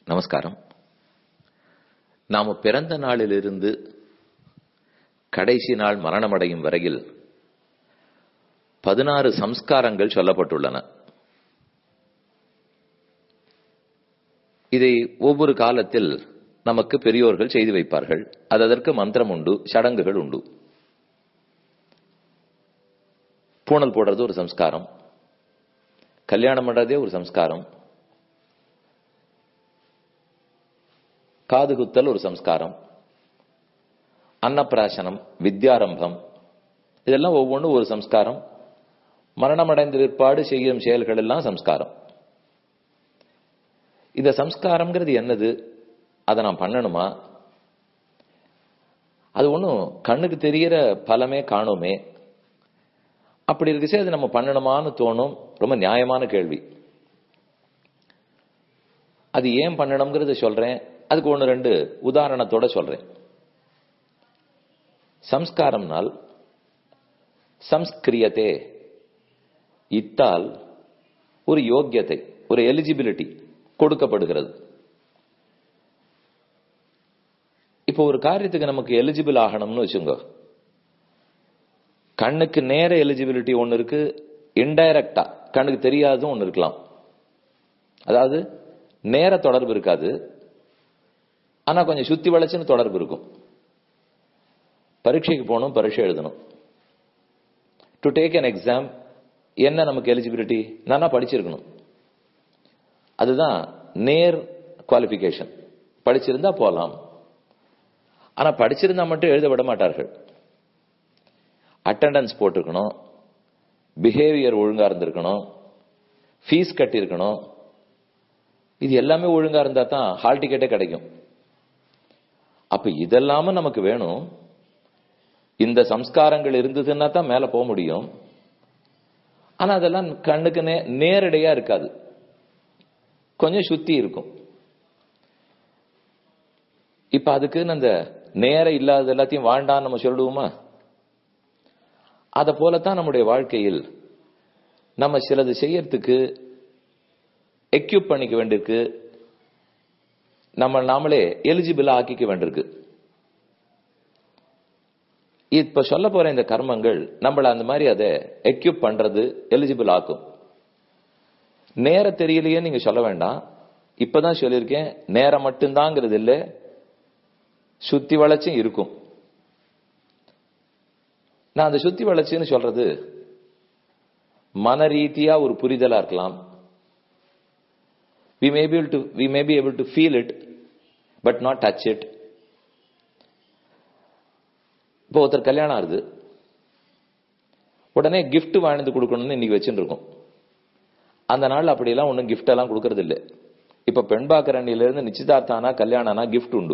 நமஸ்காரம் நாம பிறந்த நாளிலிருந்து கடைசி நாள் மரணமடையும் வரையில் பதினாறு சம்ஸ்காரங்கள் சொல்லப்பட்டுள்ளன இதை ஒவ்வொரு காலத்தில் நமக்கு பெரியோர்கள் செய்து வைப்பார்கள் அது அதற்கு மந்திரம் உண்டு சடங்குகள் உண்டு பூணல் போடுறது ஒரு சம்ஸ்காரம் கல்யாணம் பண்றதே ஒரு சம்ஸ்காரம் காது குத்தல் ஒரு சம்ஸ்காரம் அன்னப்பிராசனம் வித்யாரம்பம் இதெல்லாம் ஒவ்வொன்றும் ஒரு சம்ஸ்காரம் மரணமடைந்த பிற்பாடு செய்யும் செயல்கள் எல்லாம் சம்ஸ்காரம் இந்த சம்ஸ்காரம்ங்கிறது என்னது அதை நான் பண்ணணுமா அது ஒன்றும் கண்ணுக்கு தெரியற பலமே காணுமே அப்படி இருக்குச்சே அது நம்ம பண்ணணுமான்னு தோணும் ரொம்ப நியாயமான கேள்வி அது ஏன் பண்ணணுங்கிறத சொல்றேன் அதுக்கு ஒன்று ரெண்டு உதாரணத்தோட சொல்றேன் சம்ஸ்காரம்னால் சம்ஸ்கிரியத்தே இத்தால் ஒரு யோக்கியத்தை ஒரு எலிஜிபிலிட்டி கொடுக்கப்படுகிறது இப்போ ஒரு காரியத்துக்கு நமக்கு எலிஜிபிள் ஆகணும்னு வச்சுங்க கண்ணுக்கு நேர எலிஜிபிலிட்டி ஒன்று இருக்கு இன்டைரக்டா கண்ணுக்கு தெரியாதும் ஒன்று இருக்கலாம் அதாவது நேர தொடர்பு இருக்காது ஆனா கொஞ்சம் சுத்தி வளைச்சுன்னு தொடர்பு இருக்கும் பரீட்சைக்கு போகணும் பரீட்சை எழுதணும் டு டேக் அன் எக்ஸாம் என்ன நமக்கு எலிஜிபிலிட்டி நானா படிச்சிருக்கணும் அதுதான் நேர் குவாலிபிகேஷன் படிச்சிருந்தா போகலாம் ஆனா படிச்சிருந்தா மட்டும் எழுத விட மாட்டார்கள் அட்டண்டன்ஸ் போட்டிருக்கணும் பிஹேவியர் ஒழுங்கா இருந்திருக்கணும் ஃபீஸ் கட்டியிருக்கணும் இது எல்லாமே ஒழுங்கா இருந்தா தான் ஹால் டிக்கெட்டே கிடைக்கும் அப்ப இதெல்லாமும் நமக்கு வேணும் இந்த சம்ஸ்காரங்கள் இருந்ததுன்னா தான் மேல போக முடியும் ஆனா அதெல்லாம் கண்ணுக்கு நே நேரடியா இருக்காது கொஞ்சம் சுத்தி இருக்கும் இப்ப அதுக்குன்னு அந்த நேரம் இல்லாத எல்லாத்தையும் வாழ்ண்டான்னு நம்ம சொல்லுவோமா அத போலத்தான் நம்முடைய வாழ்க்கையில் நம்ம சிலது செய்யறதுக்கு எக்யூப் பண்ணிக்க வேண்டியிருக்கு நம்ம நாமளே எலிஜிபிளா ஆக்கிக்க வேண்டியிருக்கு இப்ப சொல்ல போற இந்த கர்மங்கள் நம்மள அந்த மாதிரி அதை எக்யூப் பண்றது எலிஜிபிள் ஆக்கும் நேர தெரியலையே நீங்க சொல்ல வேண்டாம் இப்பதான் சொல்லியிருக்கேன் நேரம் மட்டும்தாங்கிறது இல்லை சுத்தி வளர்ச்சியும் இருக்கும் நான் அந்த சுத்தி வளர்ச்சின்னு சொல்றது மன ரீதியா ஒரு புரிதலா இருக்கலாம் we may be able to we may be able to feel it but not touch it இப்போ ஒருத்தர் கல்யாணம் ஆகுது உடனே கிஃப்ட் வாழ்ந்து கொடுக்கணும்னு இன்னைக்கு வச்சுட்டு இருக்கோம் அந்த நாள் அப்படியெல்லாம் ஒன்றும் கிஃப்ட் எல்லாம் கொடுக்கறது இல்லை இப்ப பெண்பாக்கரணியில இருந்து நிச்சயதார்த்தானா கல்யாணம்னா கிஃப்ட் உண்டு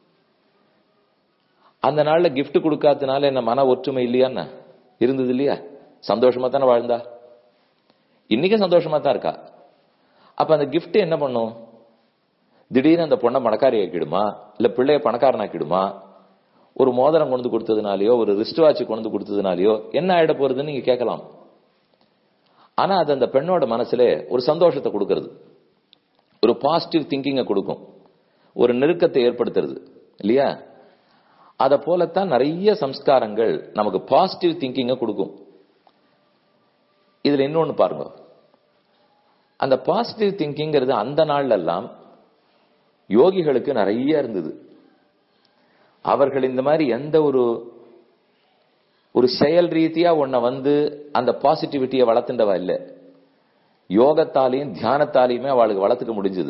அந்த நாள்ல கிஃப்ட் கொடுக்காதனால என்ன மன ஒற்றுமை இல்லையான்னு இருந்தது இல்லையா சந்தோஷமா தானே வாழ்ந்தா இன்னைக்கும் சந்தோஷமா தான் இருக்கா அப்ப அந்த கிஃப்ட் என்ன பண்ணும் திடீர்னு அந்த பொண்ணை பணக்காரி ஆக்கிடுமா இல்ல பிள்ளைய பணக்காரன் ஆக்கிடுமா ஒரு மோதிரம் கொண்டு கொடுத்ததுனாலயோ ஒரு ரிஸ்ட் வாட்ச் கொண்டு கொடுத்ததுனாலயோ என்ன ஆயிட போறதுன்னு நீங்க கேட்கலாம் ஆனா அது அந்த பெண்ணோட மனசுல ஒரு சந்தோஷத்தை கொடுக்கறது ஒரு பாசிட்டிவ் திங்கிங்கை கொடுக்கும் ஒரு நெருக்கத்தை ஏற்படுத்துறது இல்லையா அத போலத்தான் நிறைய சம்ஸ்காரங்கள் நமக்கு பாசிட்டிவ் திங்கிங்கை கொடுக்கும் இதுல இன்னொன்னு பாருங்க அந்த பாசிட்டிவ் திங்கிங்கிறது அந்த நாள்ல எல்லாம் யோகிகளுக்கு நிறைய இருந்தது அவர்கள் இந்த மாதிரி எந்த ஒரு ஒரு செயல் ரீதியா உன்னை வந்து அந்த பாசிட்டிவிட்டியை வளர்த்துண்டவா இல்ல யோகத்தாலையும் தியானத்தாலையுமே அவளுக்கு வளர்த்துக்க முடிஞ்சது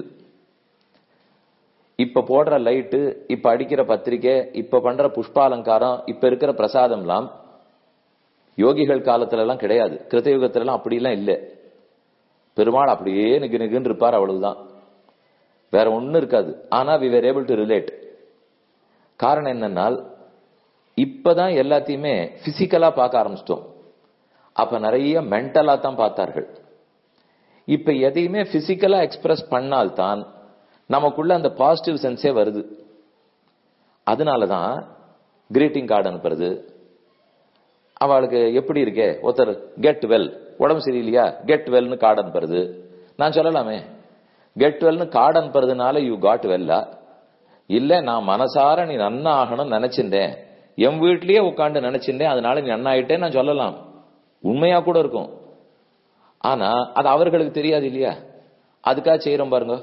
இப்ப போடுற லைட்டு இப்ப அடிக்கிற பத்திரிக்கை இப்ப பண்ற புஷ்பாலங்காரம் இப்ப இருக்கிற பிரசாதம்லாம் யோகிகள் காலத்துல எல்லாம் கிடையாது கிருத்தயுகத்துல எல்லாம் அப்படி எல்லாம் இல்லை பெருமாள் அப்படியே நிக்கு நிக்குன்னு இருப்பார் அவ்வளவுதான் வேற ஒன்னும் இருக்காது ஆனா we were able to relate காரணம் என்னன்னால் இப்பதான் எல்லாத்தையுமே பிசிக்கலா பார்க்க ஆரம்பிச்சிட்டோம் அப்ப நிறைய மென்டலா தான் பார்த்தார்கள் இப்ப எதையுமே பிசிக்கலா எக்ஸ்பிரஸ் பண்ணால்தான் நமக்குள்ள அந்த பாசிட்டிவ் சென்ஸே வருது அதனாலதான் கிரீட்டிங் கார்டு அனுப்புறது அவளுக்கு எப்படி இருக்கே ஒருத்தர் கெட் வெல் உடம்பு சரியில்லையா கெட் வெல்னு கார்டு அனுப்புறது நான் சொல்லலாமே கெட் வெல்னு கார்டு அனுப்புறதுனால யூ காட் வெல்லா இல்ல நான் மனசார நீ நன்னா ஆகணும்னு நினைச்சிருந்தேன் என் வீட்லயே உட்காந்து நினைச்சிருந்தேன் அதனால நீ நன்னாயிட்டே நான் சொல்லலாம் உண்மையா கூட இருக்கும் ஆனா அது அவர்களுக்கு தெரியாது இல்லையா அதுக்காக செய்யறோம் பாருங்க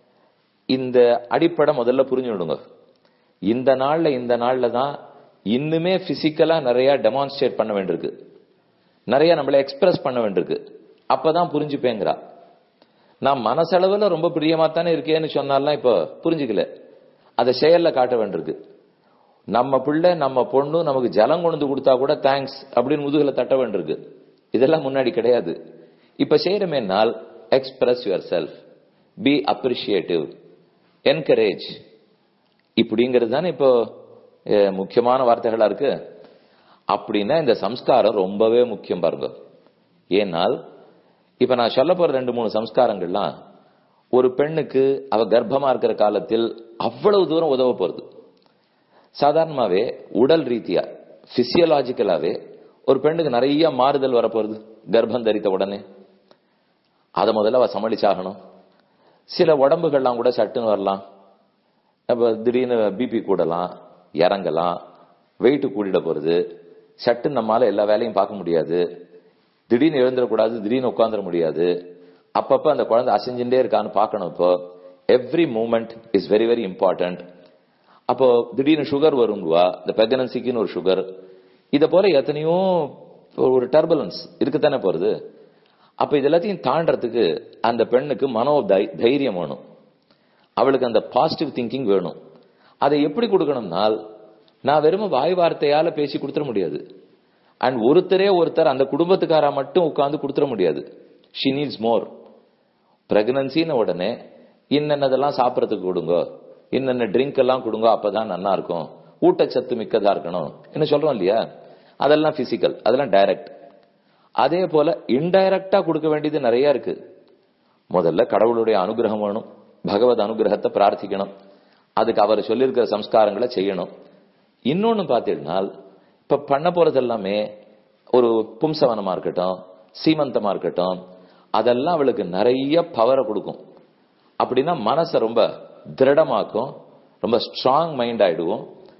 இந்த அடிப்படை முதல்ல புரிஞ்சுடுங்க இந்த நாள்ல இந்த நாள்ல தான் இன்னுமே பிசிக்கலா நிறைய டெமான்ஸ்ட்ரேட் பண்ண வேண்டியிருக்கு நிறைய நம்மள எக்ஸ்பிரஸ் பண்ண வேண்டியிருக்கு அப்பதான் புரிஞ்சுப்பேங்கிறா நான் மனசளவுல ரொம்ப பிரியமா தானே இருக்கேன்னு சொன்னாலாம் இப்ப புரிஞ்சுக்கல அதை செயல்ல காட்ட வேண்டியிருக்கு நம்ம பிள்ளை நம்ம பொண்ணு நமக்கு ஜலம் கொண்டு கொடுத்தா கூட தேங்க்ஸ் அப்படின்னு முதுகுல தட்ட வேண்டியிருக்கு இதெல்லாம் முன்னாடி கிடையாது இப்ப செய்யறமேனால் express yourself be appreciative encourage இப்படிங்கிறது தானே இப்போ அஹ், முக்கியமான வார்த்தைகளா இருக்கு அப்படின்னா இந்த சம்ஸ்காரம் ரொம்பவே முக்கியம் பாருங்க ஏனால் இப்ப நான் சொல்ல போற ரெண்டு மூணு சம்ஸ்காரங்கள்லாம் ஒரு பெண்ணுக்கு அவ கர்ப்பமா இருக்கிற காலத்தில் அவ்வளவு தூரம் உதவ போறது சாதாரணமாவே உடல் ரீதியா பிசியலாஜிக்கலாவே ஒரு பெண்ணுக்கு நிறைய மாறுதல் வரப்போறது கர்ப்பம் தரித்த உடனே அதை முதல்ல அவ சமாளிச்சாகணும் சில உடம்புகள்லாம் கூட சட்டுன்னு வரலாம் அப்ப திடீர்னு பிபி கூடலாம் இறங்கலாம் வெயிட் கூடிட போறது சட்டுன்னு நம்மால எல்லா வேலையும் பார்க்க முடியாது திடீர்னு எழுந்துடக்கூடாது திடீர்னு உட்காந்துட முடியாது அப்பப்ப அந்த குழந்தை அசைஞ்சுட்டே இருக்கான்னு பார்க்கணும் இப்போ every moment is very very important அப்போ திடீர்னு சுகர் வருங்குவா இந்த பிரெக்னன்சிக்குன்னு ஒரு சுகர் இத போல எத்தனையோ ஒரு டர்புலன்ஸ் இருக்குத்தானே போறது அப்ப இது எல்லாத்தையும் தாண்டறதுக்கு அந்த பெண்ணுக்கு மனோ தை- தைரியம் வேணும் அவளுக்கு அந்த பாசிட்டிவ் திங்கிங் வேணும் அதை எப்படி கொடுக்கணும்னால் நான் வெறும் வாய் வார்த்தையால பேசி கொடுத்துட முடியாது அண்ட் ஒருத்தரே ஒருத்தர் அந்த குடும்பத்துக்காரா மட்டும் உட்கார்ந்து கொடுத்துட முடியாது ஷி நீட்ஸ் மோர் பிரெக்னன்சின்னு உடனே இன்னென்னதெல்லாம் சாப்பிடறதுக்கு கொடுங்க இன்னென்ன ட்ரிங்க் எல்லாம் கொடுங்க அப்பதான் நல்லா இருக்கும் ஊட்டச்சத்து மிக்கதா இருக்கணும் என்ன சொல்றோம் இல்லையா அதெல்லாம் பிசிக்கல் அதெல்லாம் டைரக்ட் அதே போல இன்டைரக்டா கொடுக்க வேண்டியது நிறைய இருக்கு முதல்ல கடவுளுடைய அனுகிரகம் வேணும் பகவத் அனுகிரகத்தை பிரார்த்திக்கணும் அதுக்கு அவர் சொல்லியிருக்கிற சம்ஸ்காரங்களை செய்யணும் இன்னொன்னு பார்த்தீங்கன்னா இப்ப பண்ண போறது எல்லாமே ஒரு பும்சவனமா இருக்கட்டும் சீமந்தமா இருக்கட்டும் அதெல்லாம் அவளுக்கு நிறைய பவரை கொடுக்கும் அப்படின்னா மனசை ரொம்ப திருடமாக்கும் ரொம்ப ஸ்ட்ராங் மைண்ட் ஆயிடுவோம்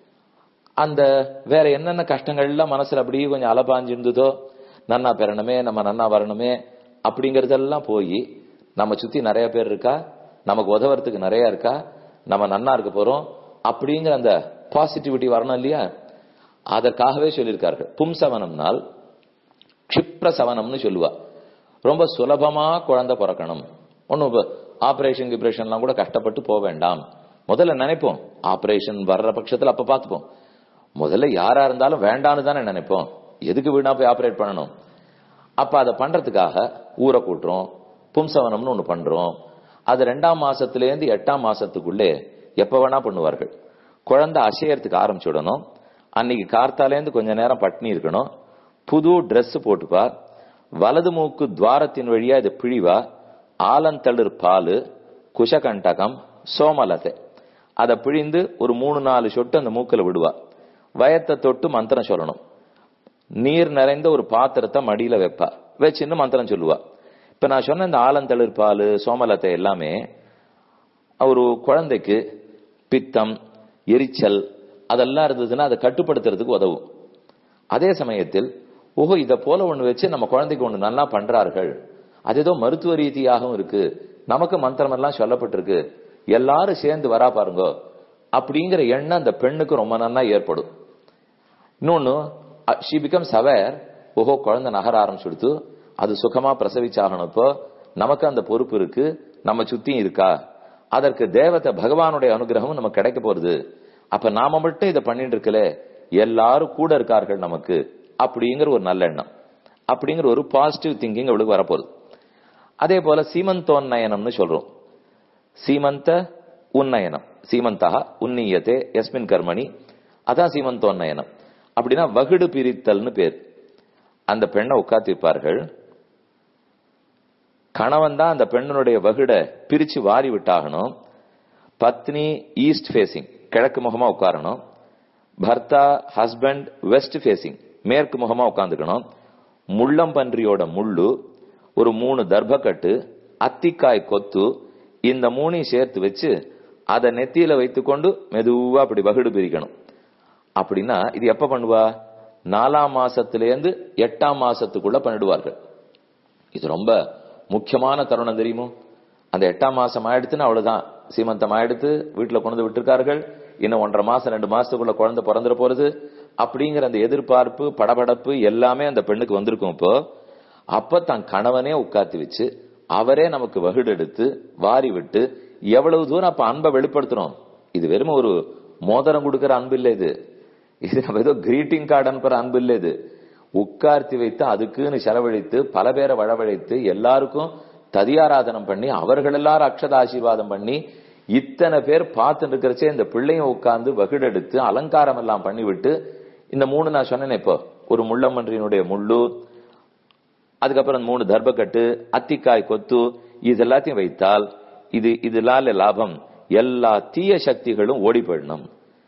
அந்த வேற என்னென்ன கஷ்டங்கள்லாம் மனசுல அப்படியே கொஞ்சம் அலபாஞ்சு இருந்ததோ நன்னா பெறணுமே நம்ம நன்னா வரணுமே அப்படிங்கறதெல்லாம் போய் நம்ம சுத்தி நிறைய பேர் இருக்கா நமக்கு உதவுறதுக்கு நிறைய இருக்கா நம்ம நன்னா இருக்க போறோம் அப்படிங்கிற அந்த பாசிட்டிவிட்டி வரணும் இல்லையா அதற்காகவே சொல்லியிருக்கார்கள் பும்சவனம்னால் க்ஷிப்ர சவனம்னு சொல்லுவா ரொம்ப சுலபமா குழந்தை பிறக்கணும் ஒன்னும் ஆபரேஷன் கிப்ரேஷன்லாம் கூட கஷ்டப்பட்டு போக வேண்டாம் முதல்ல நினைப்போம் ஆபரேஷன் வர்ற பட்சத்துல அப்ப பார்த்துப்போம் முதல்ல யாரா இருந்தாலும் வேண்டான்னு தானே நினைப்போம் எதுக்கு வீணா போய் ஆபரேட் பண்ணணும் அப்ப அதை பண்றதுக்காக ஊரை கூட்டுறோம் பும்சவனம்னு ஒண்ணு பண்றோம் அது ரெண்டாம் மாசத்துல இருந்து எட்டாம் மாசத்துக்குள்ளே எப்ப வேணா பண்ணுவார்கள் குழந்தை அசையறதுக்கு ஆரம்பிச்சுடணும் அன்னைக்கு கார்த்தாலேருந்து கொஞ்ச நேரம் பட்னி இருக்கணும் புது Dress போட்டுப்பா வலது மூக்கு துவாரத்தின் வழியா இது பிழிவா ஆலந்தளிர் பாலு குஷகண்டகம் சோமலத்தை அதை பிழிந்து ஒரு மூணு நாலு சொட்டு அந்த மூக்குல விடுவா வயத்தை தொட்டு மந்திரம் சொல்லணும் நீர் நிறைந்த ஒரு பாத்திரத்தை மடியில வைப்பா வச்சுன்னு மந்திரம் சொல்லுவா இப்ப நான் சொன்ன இந்த ஆலந்தளிர் பால் சோமலத்தை எல்லாமே ஒரு குழந்தைக்கு பித்தம் எரிச்சல் அதெல்லாம் இருந்ததுன்னா அதை கட்டுப்படுத்துறதுக்கு உதவும் அதே சமயத்தில் ஓஹோ இத போல ஒண்ணு வச்சு நம்ம குழந்தைக்கு ஒண்ணு நல்லா பண்றார்கள் அது ஏதோ மருத்துவ ரீதியாகவும் இருக்கு நமக்கு மந்திரம் எல்லாம் சொல்லப்பட்டிருக்கு எல்லாரும் சேர்ந்து வரா பாருங்க அப்படிங்கிற எண்ணம் அந்த பெண்ணுக்கு ரொம்ப நன்னா ஏற்படும் இன்னொன்னு ஷி பிகம்ஸ் அவேர் ஓஹோ குழந்தை நகர ஆரம்பிச்சுடுத்து அது சுகமா பிரசவிச்சாகணும் இப்போ நமக்கு அந்த பொறுப்பு இருக்கு நம்ம சுத்தியும் இருக்கா அதற்கு தேவத்தை பகவானுடைய அனுகிரகம் நமக்கு கிடைக்க போறது அப்ப நாம மட்டும் இதை பண்ணிட்டு இருக்கல எல்லாரும் கூட இருக்கார்கள் நமக்கு அப்படிங்கிற ஒரு நல்ல எண்ணம் அப்படிங்கிற ஒரு பாசிட்டிவ் திங்கிங் அவளுக்கு வரப்போகுது அதே போல சீமந்தோன்னயனம்னு சொல்றோம் சீமந்த உன்னயனம் சீமந்தா உன்னியத்தே எஸ்மின் கர்மணி அதான் சீமந்தோன்னயனம் அப்படின்னா வகுடு பிரித்தல்னு பேர் அந்த பெண்ணை உட்காத்திருப்பார்கள் கணவன் தான் அந்த பெண்ணுடைய வகுட பிரிச்சு வாரி விட்டாகணும் பத்னி ஈஸ்ட் ஃபேசிங் கிழக்கு முகமா உட்காரணும் பர்த்தா ஹஸ்பண்ட் வெஸ்ட் ஃபேசிங் மேற்கு முகமா உட்காந்துக்கணும் முள்ளம்பன்றியோட முள்ளு ஒரு மூணு தர்பக்கட்டு அத்திக்காய் கொத்து இந்த மூணையும் சேர்த்து வச்சு அதை நெத்தியில வைத்துக்கொண்டு மெதுவா அப்படி வகுடு பிரிக்கணும் அப்படின்னா இது எப்ப பண்ணுவா நாலாம் மாசத்திலேருந்து எட்டாம் மாசத்துக்குள்ள பண்ணிடுவார்கள் இது ரொம்ப முக்கியமான தருணம் தெரியுமோ அந்த எட்டாம் மாசம் ஆயிடுத்துன்னு அவ்வளவுதான் சீமந்தம் ஆயிடுத்து வீட்டுல கொண்டு வந்து விட்டுருக்கார்கள் இன்னும் ஒன்றரை மாசம் ரெண்டு மாசத்துக்குள்ள குழந்தை பிறந்துட போறது அப்படிங்கிற அந்த எதிர்பார்ப்பு படபடப்பு எல்லாமே அந்த பெண்ணுக்கு வந்திருக்கும் இப்போ அப்ப தன் கணவனே உட்காத்தி வச்சு அவரே நமக்கு வகுடு எடுத்து வாரி விட்டு எவ்வளவு தூரம் அப்ப அன்பை வெளிப்படுத்துறோம் இது வெறும் ஒரு மோதிரம் கொடுக்கிற அன்பு இல்லை இது இது நம்ம ஏதோ கிரீட்டிங் கார்டு அனுப்புற அன்பு இல்லை இது உட்கார்த்தி வைத்து அதுக்குன்னு செலவழித்து பல பேரை வளவழைத்து எல்லாருக்கும் ததியாராதனம் பண்ணி அவர்கள் எல்லாரும் அக்ஷத ஆசீர்வாதம் பண்ணி இத்தனை பேர் பார்த்து இருக்கிறச்சே இந்த பிள்ளையும் உட்கார்ந்து வகுடெடுத்து அலங்காரம் எல்லாம் பண்ணி விட்டு இந்த மூணு நான் சொன்னேனே இப்போ ஒரு முள்ளமன்றியினுடைய முள்ளு அதுக்கப்புறம் மூணு தர்பக்கட்டு அத்திக்காய் கொத்து இது எல்லாத்தையும் வைத்தால் இது இதனால லாபம் எல்லா தீய சக்திகளும் ஓடி போயிடணும்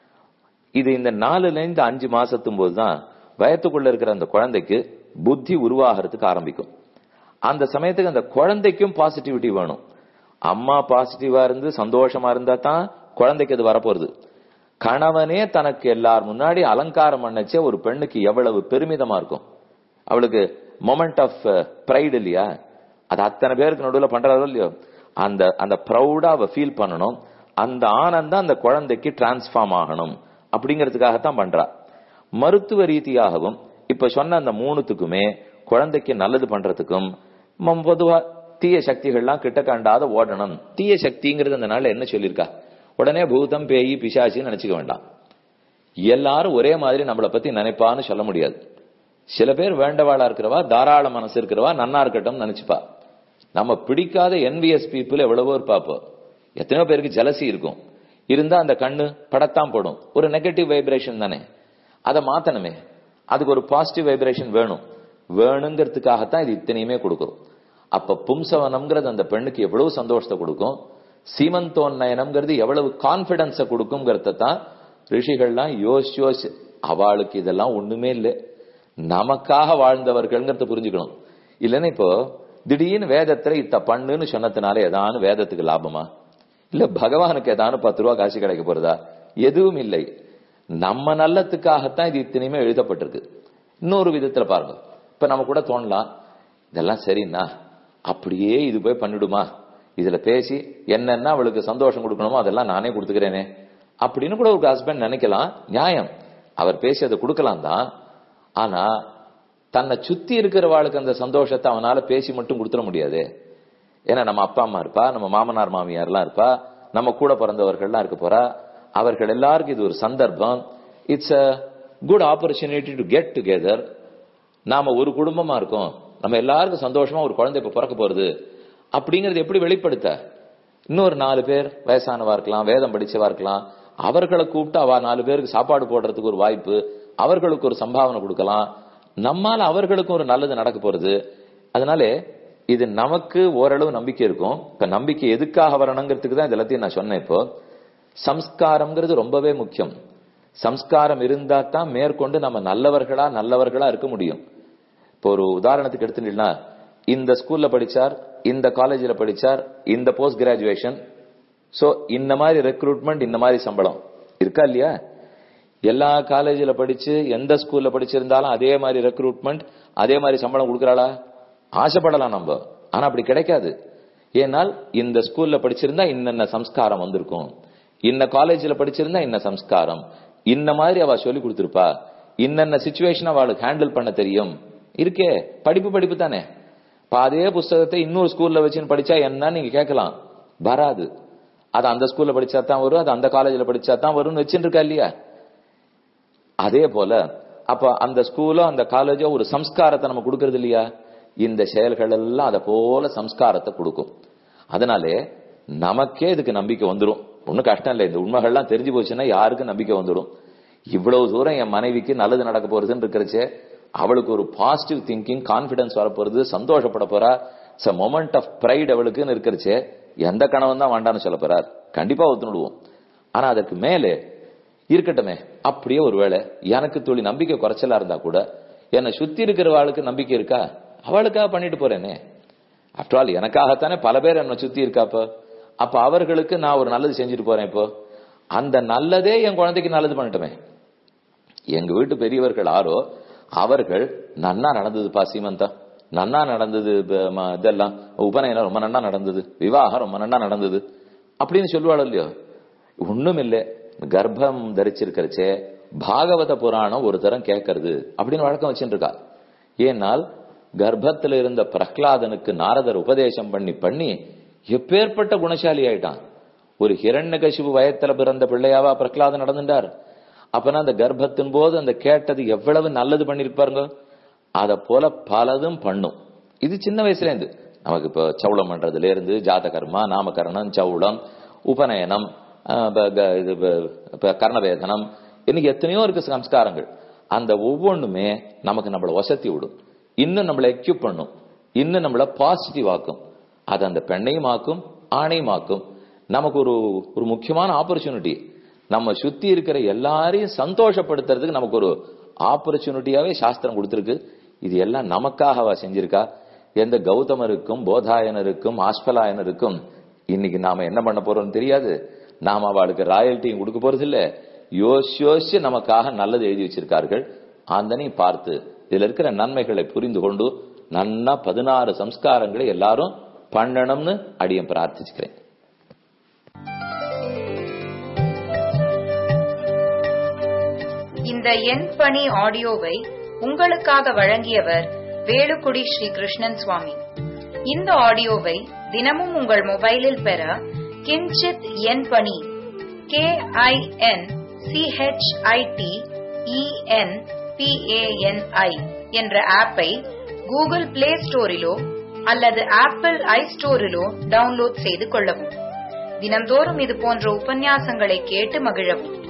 இது இந்த நாலுல இருந்து அஞ்சு மாசத்தும் போதுதான் வயத்துக்குள்ள இருக்கிற அந்த குழந்தைக்கு புத்தி உருவாகிறதுக்கு ஆரம்பிக்கும் அந்த சமயத்துக்கு அந்த குழந்தைக்கும் பாசிட்டிவிட்டி வேணும் அம்மா பாசிட்டிவா இருந்து சந்தோஷமா இருந்தா தான் குழந்தைக்கு அது வரப்போறது கணவனே தனக்கு எல்லார் முன்னாடி அலங்காரம் பண்ணச்சே ஒரு பெண்ணுக்கு எவ்வளவு பெருமிதமா இருக்கும் அவளுக்கு மொமெண்ட் ஆஃப் ப்ரைடு இல்லையா அது அத்தனை பேருக்கு நடுவில் பண்றாரோ இல்லையோ அந்த அந்த ப்ரௌடா அவ ஃபீல் பண்ணணும் அந்த ஆனந்தம் அந்த குழந்தைக்கு டிரான்ஸ்ஃபார்ம் ஆகணும் அப்படிங்கிறதுக்காகத்தான் பண்றா மருத்துவ ரீதியாகவும் இப்ப சொன்ன அந்த மூணுத்துக்குமே குழந்தைக்கு நல்லது பண்றதுக்கும் ம- பொதுவா தீய சக்திகள்லாம் கிட்ட கண்டாத ஓடணும் தீய சக்திங்கிறது அந்த நாள்ல என்ன சொல்லியிருக்கா உடனே பூதம் பேயி பிசாசின்னு நினைச்சுக்க வேண்டாம் எல்லாரும் ஒரே மாதிரி நம்மளை பத்தி நினைப்பான்னு சொல்ல முடியாது சில பேர் வேண்டவாளா இருக்கிறவா தாராள மனசு இருக்கிறவா நன்னா இருக்கட்டும் நினைச்சுப்பா நம்ம பிடிக்காத என்விஎஸ் பீப்புள் எவ்வளவோ இருப்பாப்போ எத்தனையோ பேருக்கு ஜலசி இருக்கும் இருந்தா அந்த கண்ணு படத்தான் போடும் ஒரு நெகட்டிவ் வைப்ரேஷன் தானே அதை மாத்தணுமே அதுக்கு ஒரு பாசிட்டிவ் வைப்ரேஷன் வேணும் வேணுங்கிறதுக்காகத்தான் இது இத்தனையுமே கொடுக்குறோம் அப்ப பும்சவனம்ங்கிறது அந்த பெண்ணுக்கு எவ்வளவு சந்தோஷத்தை கொடுக்கும் சீமந்தோன்னயனம்ங்கிறது எவ்வளவு கான்பிடன்ஸை கொடுக்குங்கிறத தான் ரிஷிகள்லாம் யோசிச்சு யோசிச்சு அவளுக்கு இதெல்லாம் ஒண்ணுமே இல்லை நமக்காக வாழ்ந்தவர்கள்ங்கிறத புரிஞ்சுக்கணும் இல்லைன்னா இப்போ திடீர்னு வேதத்துல இத்த பண்ணுன்னு சொன்னதுனால ஏதானு வேதத்துக்கு லாபமா இல்ல பகவானுக்கு ஏதானு பத்து ரூபா காசு கிடைக்க போறதா எதுவும் இல்லை நம்ம நல்லத்துக்காகத்தான் இது இத்தனையுமே எழுதப்பட்டிருக்கு இன்னொரு விதத்துல பாருங்க இப்ப நம்ம கூட தோணலாம் இதெல்லாம் சரிண்ணா அப்படியே இது போய் பண்ணிடுமா இதுல பேசி என்னென்ன அவளுக்கு சந்தோஷம் கொடுக்கணுமோ அதெல்லாம் நானே கொடுத்துக்கிறேனே அப்படின்னு கூட ஒரு ஹஸ்பண்ட் நினைக்கலாம் நியாயம் அவர் பேசி அதை கொடுக்கலாம் தான் ஆனா தன்னை சுத்தி இருக்கிறவாளுக்கு அந்த சந்தோஷத்தை அவனால பேசி மட்டும் கொடுத்துட முடியாது ஏன்னா நம்ம அப்பா அம்மா இருப்பா நம்ம மாமனார் மாமியார்லாம் இருப்பா நம்ம கூட பிறந்தவர்கள்லாம் இருக்க போறா அவர்கள் எல்லாருக்கும் இது ஒரு சந்தர்ப்பம் it's a good opportunity to get together நாம ஒரு குடும்பமா இருக்கோம் நம்ம எல்லாருக்கும் சந்தோஷமா ஒரு குழந்தை இப்ப பிறக்க போறது அப்படிங்கறது எப்படி வெளிப்படுத்த இன்னொரு நாலு பேர் வயசானவா இருக்கலாம் வேதம் படிச்சவா இருக்கலாம் அவர்களை கூப்பிட்டு அவ நாலு பேருக்கு சாப்பாடு போடுறதுக்கு ஒரு வாய்ப்பு அவர்களுக்கு ஒரு சம்பாவனை கொடுக்கலாம் நம்மால அவர்களுக்கும் ஒரு நல்லது நடக்க போறது அதனால இது நமக்கு ஓரளவு நம்பிக்கை இருக்கும் இப்ப நம்பிக்கை எதுக்காக வரணுங்கிறதுக்கு தான் இது எல்லாத்தையும் நான் சொன்னேன் இப்போ சம்ஸ்காரம்ங்கிறது ரொம்பவே முக்கியம் சம்ஸ்காரம் இருந்தா தான் மேற்கொண்டு நம்ம நல்லவர்களா நல்லவர்களா இருக்க முடியும் இப்போ ஒரு உதாரணத்துக்கு எடுத்துட்டீங்கன்னா இந்த ஸ்கூல்ல படிச்சார் இந்த காலேஜ்ல படிச்சார் இந்த போஸ்ட் கிராஜுவேஷன் சோ இந்த மாதிரி ரெக்ரூட்மெண்ட் இந்த மாதிரி சம்பளம் இருக்கா இல்லையா எல்லா காலேஜ்ல படிச்சு எந்த ஸ்கூல்ல படிச்சிருந்தாலும் அதே மாதிரி ரெக்ரூட்மெண்ட் அதே மாதிரி சம்பளம் கொடுக்கறாளா ஆசைப்படலாம் நம்ம ஆனா அப்படி கிடைக்காது ஏனால் இந்த ஸ்கூல்ல படிச்சிருந்தா இன்னென்ன சம்ஸ்காரம் வந்திருக்கும் இந்த காலேஜ்ல படிச்சிருந்தா இன்ன சம்ஸ்காரம் இந்த மாதிரி அவ சொல்லி கொடுத்திருப்பா இன்னென்ன சுச்சுவேஷன் அவளுக்கு ஹேண்டில் பண்ண தெரியும் இருக்கே படிப்பு படிப்பு தானே இப்ப அதே புஸ்தகத்தை இன்னொரு ஸ்கூல்ல வச்சுன்னு படிச்சா என்ன நீங்க கேட்கலாம் வராது அது அந்த ஸ்கூல்ல படிச்சா தான் வரும் அது அந்த காலேஜ்ல படிச்சா தான் வரும்னு வச்சுட்டு இருக்கா இல்லையா அதே போல அப்ப அந்த ஸ்கூலோ அந்த காலேஜோ ஒரு சம்ஸ்காரத்தை நம்ம கொடுக்கறது இல்லையா இந்த செயல்கள் எல்லாம் அதை போல சம்ஸ்காரத்தை கொடுக்கும் அதனாலே நமக்கே இதுக்கு நம்பிக்கை வந்துடும் ஒன்னும் கஷ்டம் இல்லை இந்த உண்மைகள்லாம் தெரிஞ்சு போச்சுன்னா யாருக்கும் நம்பிக்கை வந்துடும் இவ்வளவு தூரம் என் மனைவிக்கு நல்லது நடக்க போறதுன்னு இருக்கிறச்சே அவளுக்கு ஒரு பாசிட்டிவ் திங்கிங் கான்பிடன்ஸ் வரப்போறது சந்தோஷப்பட போறா இட்ஸ் மொமெண்ட் ஆஃப் ப்ரைட் அவளுக்குன்னு இருக்கிறச்சே எந்த கணவன் தான் வேண்டாம்னு சொல்ல போறார் கண்டிப்பா ஒத்துணுடுவோம் ஆனா அதற்கு மேலே இருக்கட்டுமே அப்படியே ஒருவேளை எனக்கு தொழில் நம்பிக்கை குறைச்சலா இருந்தா கூட என்னை சுத்தி இருக்கிறவாளுக்கு நம்பிக்கை இருக்கா அவளுக்காக பண்ணிட்டு போறேனே ஆஃப்டர் ஆல் எனக்காகத்தானே பல பேர் என்னை சுத்தி இருக்காப்ப அப்ப அவர்களுக்கு நான் ஒரு நல்லது செஞ்சுட்டு போறேன் இப்போ அந்த நல்லதே என் குழந்தைக்கு நல்லது பண்ணட்டுமே எங்க வீட்டு பெரியவர்கள் ஆரோ அவர்கள் நன்னா நடந்ததுப்பா சீமந்தம் நன்னா நடந்தது ப- ம- இதெல்லாம் உபநயனம் ரொம்ப நன்னா நடந்தது விவாகம் ரொம்ப நன்னா நடந்தது அப்படின்னு சொல்லுவாள் இல்லையோ ஒண்ணும் இல்லை கர்ப்பம் தரிச்சிருக்கிறச்சே பாகவத புராணம் ஒரு தரம் கேட்கறது அப்படின்னு வழக்கம் வச்சுட்டு இருக்கா ஏனால் கர்ப்பத்துல இருந்த பிரஹ்லாதனுக்கு நாரதர் உபதேசம் பண்ணி பண்ணி எப்பேற்பட்ட குணசாலி ஆயிட்டான் ஒரு ஹிரண்யகசிபு வயத்துல பிறந்த பிள்ளையாவா பிரஹ்லாதன் நடந்துட்டார் அப்பனா அந்த கர்ப்பத்தின் போது அந்த கேட்டது எவ்வளவு நல்லது பண்ணிருப்பாருங்க அத போல பலதும் பண்ணும் இது சின்ன வயசுல இருந்து நமக்கு இப்போ சவுளம் பண்றதுல இருந்து ஜாதகர்மா நாமகரணம் சவுளம் உபநயனம் ஆஹ் ப- க- இது ப- ப- கர்ணவேதனம் இன்னைக்கு எத்தனையோ இருக்கு சம்ஸ்காரங்கள் அந்த ஒவ்வொன்றுமே நமக்கு நம்மள வசதி விடும் இன்னும் நம்மளை எக்யூப் பண்ணும் இன்னும் நம்மள பாசிட்டிவ் ஆக்கும் அது அந்த பெண்ணையும் ஆக்கும் ஆணையும் ஆக்கும் நமக்கு ஒரு ஒரு முக்கியமான ஆப்பர்ச்சுனிட்டி நம்ம சுத்தி இருக்கிற எல்லாரையும் சந்தோஷப்படுத்துறதுக்கு நமக்கு ஒரு ஆப்பர்ச்சுனிட்டியாவே சாஸ்திரம் கொடுத்திருக்கு இது எல்லாம் நமக்காக அவ செஞ்சிருக்கா எந்த கௌதமருக்கும் போதாயனருக்கும் ஆஸ்பலாயனருக்கும் இன்னைக்கு நாம என்ன பண்ண போறோம்னு தெரியாது நாம அவளுக்கு ராயல்ட்டியும் கொடுக்க போறது இல்ல யோசிச்சு யோசிச்சு நமக்காக நல்லது எழுதி வச்சிருக்கார்கள் அந்தனையும் பார்த்து இதுல இருக்கிற நன்மைகளை புரிந்து கொண்டு நன்னா பதினாறு சம்ஸ்காரங்களை எல்லாரும் பண்ணணும்னு அடியன் பிரார்த்திச்சுக்கிறேன் இந்த எண் பணி ஆடியோவை உங்களுக்காக வழங்கியவர் வேலுக்குடி ஸ்ரீ கிருஷ்ணன் சுவாமி இந்த ஆடியோவை தினமும் உங்கள் மொபைலில் பெற கிஞ்சித் எண் பணி கே ஐ என் சிஹெச்ஐடி இஎன் பிஏஎன்ஐ என்ற ஆப்பை கூகுள் பிளே ஸ்டோரிலோ அல்லது ஆப்பிள் ஐ ஸ்டோரிலோ டவுன்லோட் செய்து கொள்ளவும் தினம்தோறும் இது போன்ற உபன்யாசங்களை கேட்டு மகிழவும்